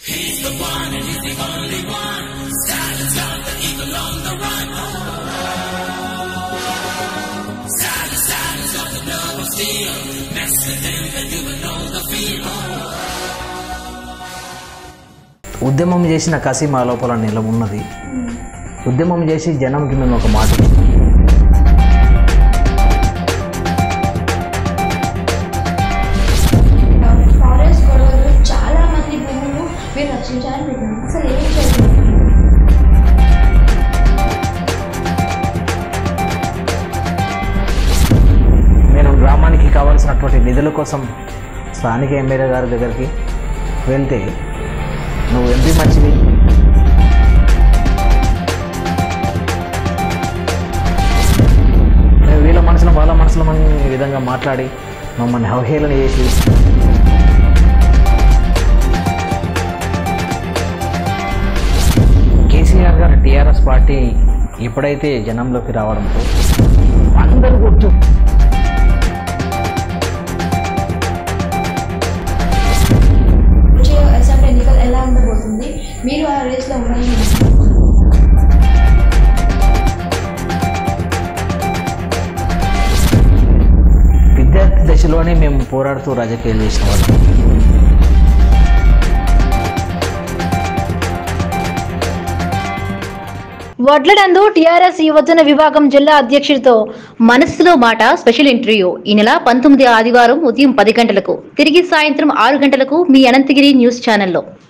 ఉద్యమం చేసిన కసి మా లోపల నిల ఉన్నది ఉద్యమం చేసి జనంకి మేము ఒక మాట ఇచ్చాం. ఫారెస్ట్ గొడవలు చాలా మంది భూములు మీరు రక్షించాలని పెట్టినారు అసలు ఏం జరిగింది నేను గ్రామానికి కావాల్సినటువంటి నిధుల కోసం స్థానిక ఎమ్మెల్యే గారి దగ్గరికి వెళ్తే నువ్వు ఎంపీ మంచిది మేము వీళ్ళ మనసులో వాళ్ళ మనసులో మనం ఈ విధంగా మాట్లాడి మమ్మల్ని అవహేళన చేసి కేసీఆర్ గారు టీఆర్ఎస్ పార్టీ ఎప్పుడైతే జనంలోకి రావడంతో అందరూ గుర్తు వచ్చే అసెంబ్లీ ఎన్నికలు ఎలా ఉండబోతుంది మీరు ఆ రేస్లో ఉన్నాయి విద్యార్థి దశలోనే మేము పోరాడుతూ రాజకీయాలు చేసిన వాళ్ళం వడ్లనందు టీఆర్ఎస్ యువజన విభాగం జిల్లా అధ్యక్షుడితో మనసులో మాట స్పెషల్ ఇంటర్వ్యూ ఈ నెల పంతొమ్మిది ఆదివారం ఉదయం పది గంటలకు తిరిగి సాయంత్రం ఆరు గంటలకు మీ అనంతగిరి న్యూస్ ఛానల్లో